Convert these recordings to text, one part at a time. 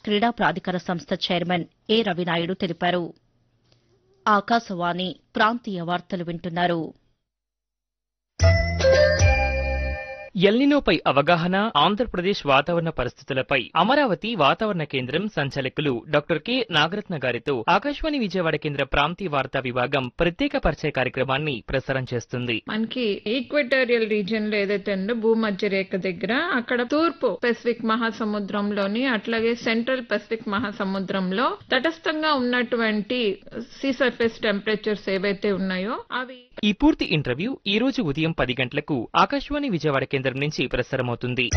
క్రీడా ప్రాధికార సంస్థ చైర్మన్ ఏ రవినాయుడు తెలిపారు ఆకాశవాణి ప్రాంతీయ వార్తలు వింటున్నారు ఎల్నినోపై అవగాహన ఆంధ్రప్రదేశ్ వాతావరణ పరిస్థితులపై అమరావతి వాతావరణ కేంద్రం సంచాలకులు డాక్టర్ కె నాగరత్న గారితో ఆకాశవాణి విజయవాడ కేంద్ర ప్రాంతీయ వార్తా విభాగం ప్రత్యేక పరిచయ కార్యక్రమాన్ని ప్రసారం చేస్తుంది మనకి ఈక్వెటోరియల్ రీజియన్ లో ఏదైతే ఉందో భూమధ్య రేఖ దగ్గర అక్కడ తూర్పు పెసిఫిక్ మహాసముద్రంలోని అట్లాగే సెంట్రల్ పెసిఫిక్ మహాసముద్రంలో తటస్థంగా ఉన్నటువంటి సీ సర్ఫేస్ టెంపరేచర్స్ ఏవైతే ఉన్నాయో అవి ఈ పూర్తి ఇంటర్వ్యూ ఈ రోజు ఉదయం పది గంటలకు ఆకాశవాణి విజయవాడ కేంద్రం నుంచి ప్రసారమవుతుంది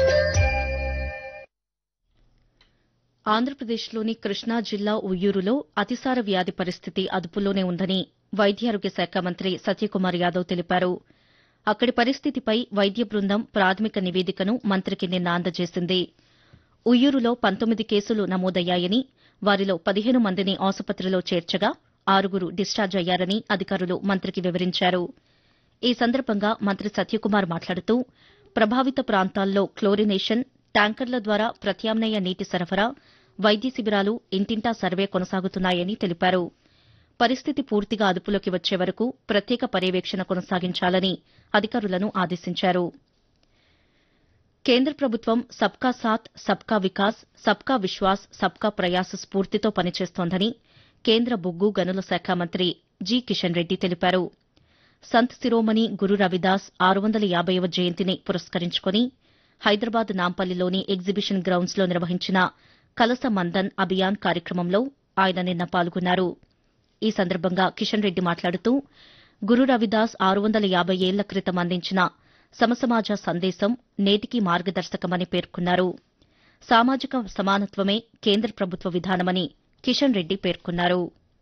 ఆంధ్రప్రదేశ్లోని కృష్ణా జిల్లా ఉయ్యూరులో అతిసార వ్యాధి పరిస్థితి అదుపులోనే ఉందని వైద్యారోగ్య శాఖ మంత్రి సత్యకుమార్ యాదవ్ తెలిపారు అక్కడి పరిస్థితిపై వైద్య బృందం ప్రాథమిక నివేదికను మంత్రికి నిన్న అందజేసింది ఉయ్యూరులో పంతొమ్మిది కేసులు నమోదయ్యాయని వారిలో పదిహేను మందిని ఆసుపత్రిలో చేర్చగా ఆరుగురు డిశ్చార్జ్ అయ్యారని అధికారులు మంత్రికి వివరించారు ఈ సందర్భంగా మంత్రి సత్యకుమార్ మాట్లాడుతూ ప్రభావిత ప్రాంతాల్లో క్లోరినేషన్ ట్యాంకర్ల ద్వారా ప్రత్యామ్నాయ నీటి సరఫరా వైద్య శిబిరాలు ఇంటింటా సర్వే కొనసాగుతున్నాయని తెలిపారు పరిస్థితి పూర్తిగా అదుపులోకి వచ్చే వరకు ప్రత్యేక పర్యవేక్షణ కొనసాగించాలని అధికారులను ఆదేశించారు కేంద్ర ప్రభుత్వం సబ్కా సాత్ సబ్కా వికాస్ సబ్కా విశ్వాస్ సబ్కా ప్రయాస్ స్ఫూర్తితో పనిచేస్తోందని కేంద్ర బొగ్గు గనుల శాఖ మంత్రి జి కిషన్ రెడ్డి తెలిపారు సంత్ శిరోమణి గురు రవిదాస్ ఆరు వందల యాభైవ జయంతిని పురస్కరించుకుని హైదరాబాద్ నాంపల్లిలోని ఎగ్జిబిషన్ గ్రౌండ్స్లో నిర్వహించిన కలస మందన్ అభియాన్ కార్యక్రమంలో ఆయన నిన్న పాల్గొన్నారు ఈ సందర్భంగా కిషన్ రెడ్డి మాట్లాడుతూ గురు రవిదాస్ ఆరు వందల యాభై ఏళ్ల క్రితం అందించిన సమసమాజ సందేశం నేటికి మార్గదర్శకమని పేర్కొన్నారు సామాజిక సమానత్వమే కేంద్ర ప్రభుత్వ విధానమని కిషన్ రెడ్డి పేర్కొన్నారు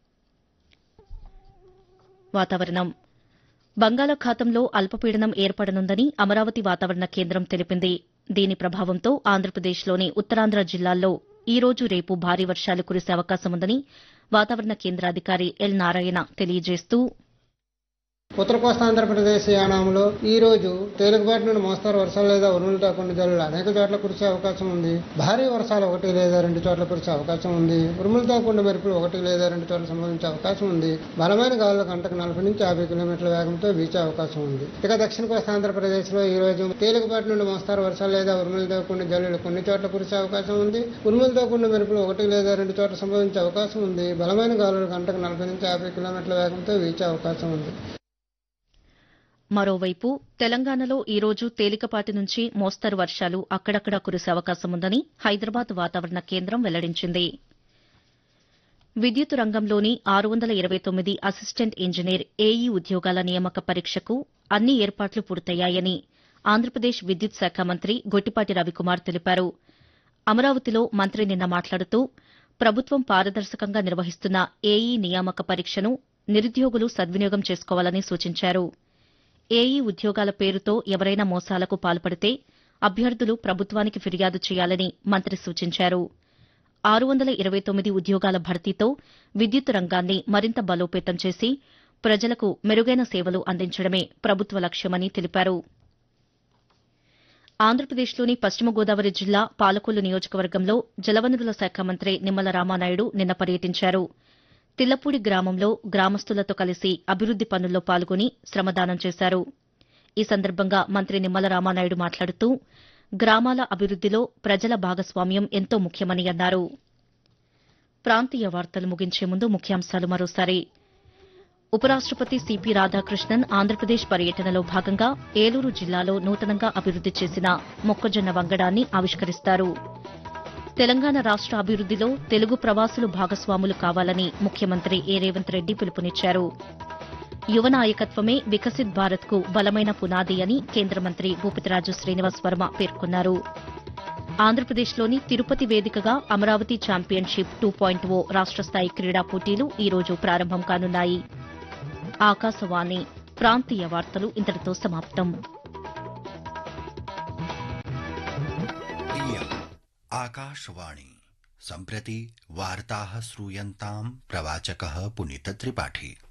వాతావరణం బంగాళాఖాతంలో అల్పపీడనం ఏర్పడనుందని అమరావతి వాతావరణ కేంద్రం తెలిపింది దీని ప్రభావంతో ఆంధ్రప్రదేశ్లోని ఉత్తరాంధ్ర జిల్లాల్లో ఈ రోజు రేపు భారీ వర్షాలు కురిసే అవకాశముందని వాతావరణ కేంద్రాధికారి ఎల్ నారాయణ తెలియజేస్తూ ఉత్తర కోస్తా ఆంధ్రప్రదేశ్ యానాంలో ఈ రోజు తేలికపాటి నుండి మోస్తారు వర్షాలు లేదా ఉరుములతో కొన్ని జల్లులు అనేక చోట్ల కురిసే అవకాశం ఉంది భారీ వర్షాలు ఒకటి లేదా రెండు చోట్ల కురిసే అవకాశం ఉంది ఉరుములతో కూడిన మెరుపులు ఒకటి లేదా రెండు చోట్ల సంభవించే అవకాశం ఉంది బలమైన గాలులు గంటకు నలభై నుంచి యాభై కిలోమీటర్ల వేగంతో వీచే అవకాశం ఉంది ఇక దక్షిణ కోస్తా ఆంధ్రప్రదేశ్ లో ఈ రోజు తేలికపాటి నుండి మోస్తారు వర్షాలు లేదా ఉరుములతో కూడిన జల్లులు కొన్ని చోట్ల కురిసే అవకాశం ఉంది ఉరుములతో కూడిన మెరుపులు ఒకటి లేదా రెండు చోట్ల సంభవించే అవకాశం ఉంది బలమైన గాలులు గంటకు నలభై నుంచి యాభై కిలోమీటర్ల వేగంతో వీచే అవకాశం ఉంది మరోవైపు తెలంగాణలో ఈ రోజు తేలికపాటి నుంచి మోస్తరు వర్షాలు అక్కడక్కడా కురిసే అవకాశముందని హైదరాబాద్ వాతావరణ కేంద్రం వెల్లడించింది విద్యుత్ రంగంలోని ఆరు వందల ఇరవై తొమ్మిది అసిస్టెంట్ ఇంజనీర్ ఏఈ ఉద్యోగాల నియామక పరీక్షకు అన్ని ఏర్పాట్లు పూర్తయ్యాయని ఆంధ్రప్రదేశ్ విద్యుత్ శాఖ మంత్రి గొట్టిపాటి రవికుమార్ తెలిపారు అమరావతిలో మంత్రి నిన్న మాట్లాడుతూ ప్రభుత్వం పారదర్శకంగా నిర్వహిస్తున్న ఏఈ నియామక పరీక్షను నిరుద్యోగులు సద్వినియోగం చేసుకోవాలని సూచించారు ఏఈ ఉద్యోగాల పేరుతో ఎవరైనా మోసాలకు పాల్పడితే అభ్యర్థులు ప్రభుత్వానికి ఫిర్యాదు చేయాలని మంత్రి సూచించారు ఆరు వందల ఇరవై తొమ్మిది ఉద్యోగాల భర్తీతో విద్యుత్ రంగాన్ని మరింత బలోపేతం చేసి ప్రజలకు మెరుగైన సేవలు అందించడమే ప్రభుత్వ లక్ష్యమని తెలిపారు ఆంధ్రప్రదేశ్లోని పశ్చిమ గోదావరి జిల్లా పాలకొల్లు నియోజకవర్గంలో జలవనరుల శాఖ మంత్రి నిమ్మల రామానాయుడు నిన్న పర్యటించారు తిల్లపూడి గ్రామంలో గ్రామస్తులతో కలిసి అభివృద్ది పనుల్లో పాల్గొని శ్రమదానం చేశారు ఈ సందర్భంగా మంత్రి నిమ్మల రామానాయుడు మాట్లాడుతూ గ్రామాల అభివృద్దిలో ప్రజల భాగస్వామ్యం ఎంతో ముఖ్యమని అన్నారు ప్రాంతీయ వార్తలు ముగించే ముందు ముఖ్యాంశాలు మరోసారి ఉపరాష్టపతి సిపి రాధాకృష్ణన్ ఆంధ్రప్రదేశ్ పర్యటనలో భాగంగా ఏలూరు జిల్లాలో నూతనంగా అభివృద్ది చేసిన మొక్కజొన్న వంగడాన్ని ఆవిష్కరిస్తారు తెలంగాణ రాష్ట అభివృద్దిలో తెలుగు ప్రవాసులు భాగస్వాములు కావాలని ముఖ్యమంత్రి ఏ రేవంత్ రెడ్డి పిలుపునిచ్చారు యువ నాయకత్వమే వికసిత్ భారత్ కు బలమైన పునాది అని కేంద్ర మంత్రి భూపతిరాజు శ్రీనివాస్ వర్మ పేర్కొన్నారు ఆంధ్రప్రదేశ్లోని తిరుపతి వేదికగా Amaravati championship two point o రాష్ట స్థాయి క్రీడా పోటీలు ఈ రోజు ప్రారంభం కానున్నాయి ఆకాశవాణి ప్రాంతీయ వార్తలు ఇంతటితో సమాప్తం इयम् आकाशवाणी सम्प्रति वार्ताः श्रूयन्ताम् प्रवाचकः पुनीतत्रिपाठी